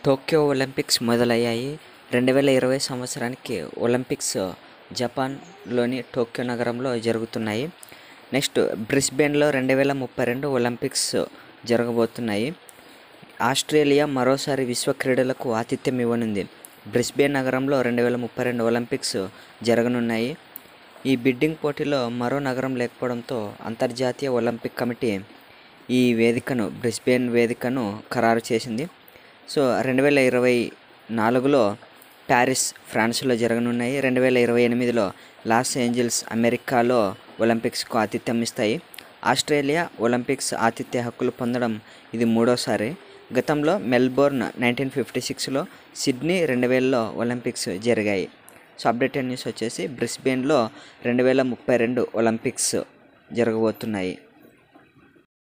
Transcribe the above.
Tokyo Olympics మొదలయ్యాయి రెండు వేల ఇరవై సంవత్సరానికి ఒలింపిక్స్ జపాన్లోని టోక్యో నగరంలో జరుగుతున్నాయి నెక్స్ట్ బ్రిస్బెన్లో రెండు వేల ముప్పై రెండు ఒలింపిక్స్ జరగబోతున్నాయి ఆస్ట్రేలియా మరోసారి విశ్వ క్రీడలకు ఆతిథ్యం ఇవ్వనుంది బ్రిస్బేన్ నగరంలో రెండు వేల ముప్పై రెండు ఒలింపిక్స్ జరగనున్నాయి ఈ బిడ్డింగ్ పోటీలో మరో నగరం లేకపోవడంతో అంతర్జాతీయ ఒలింపిక్ కమిటీ ఈ వేదికను బ్రిస్బేన్ వేదికను ఖరారు చేసింది సో రెండు వేల ఇరవై నాలుగులో ప్యారిస్ ఫ్రాన్స్లో జరగనున్నాయి రెండు వేల ఇరవై ఎనిమిదిలో లాస్ ఏంజల్స్ అమెరికాలో ఒలింపిక్స్కు ఆతిథ్యం ఇస్తాయి ఆస్ట్రేలియా ఒలింపిక్స్ ఆతిథ్య హక్కులు పొందడం ఇది మూడోసారి గతంలో మెల్బోర్న్ నైన్టీన్ ఫిఫ్టీ సిక్స్లో సిడ్నీ రెండు వేలలో ఒలింపిక్స్ జరిగాయి సో అప్డేటెడ్ న్యూస్ వచ్చేసి బ్రిస్బేన్లో రెండు వేల ముప్పై రెండు ఒలింపిక్స్ జరగబోతున్నాయి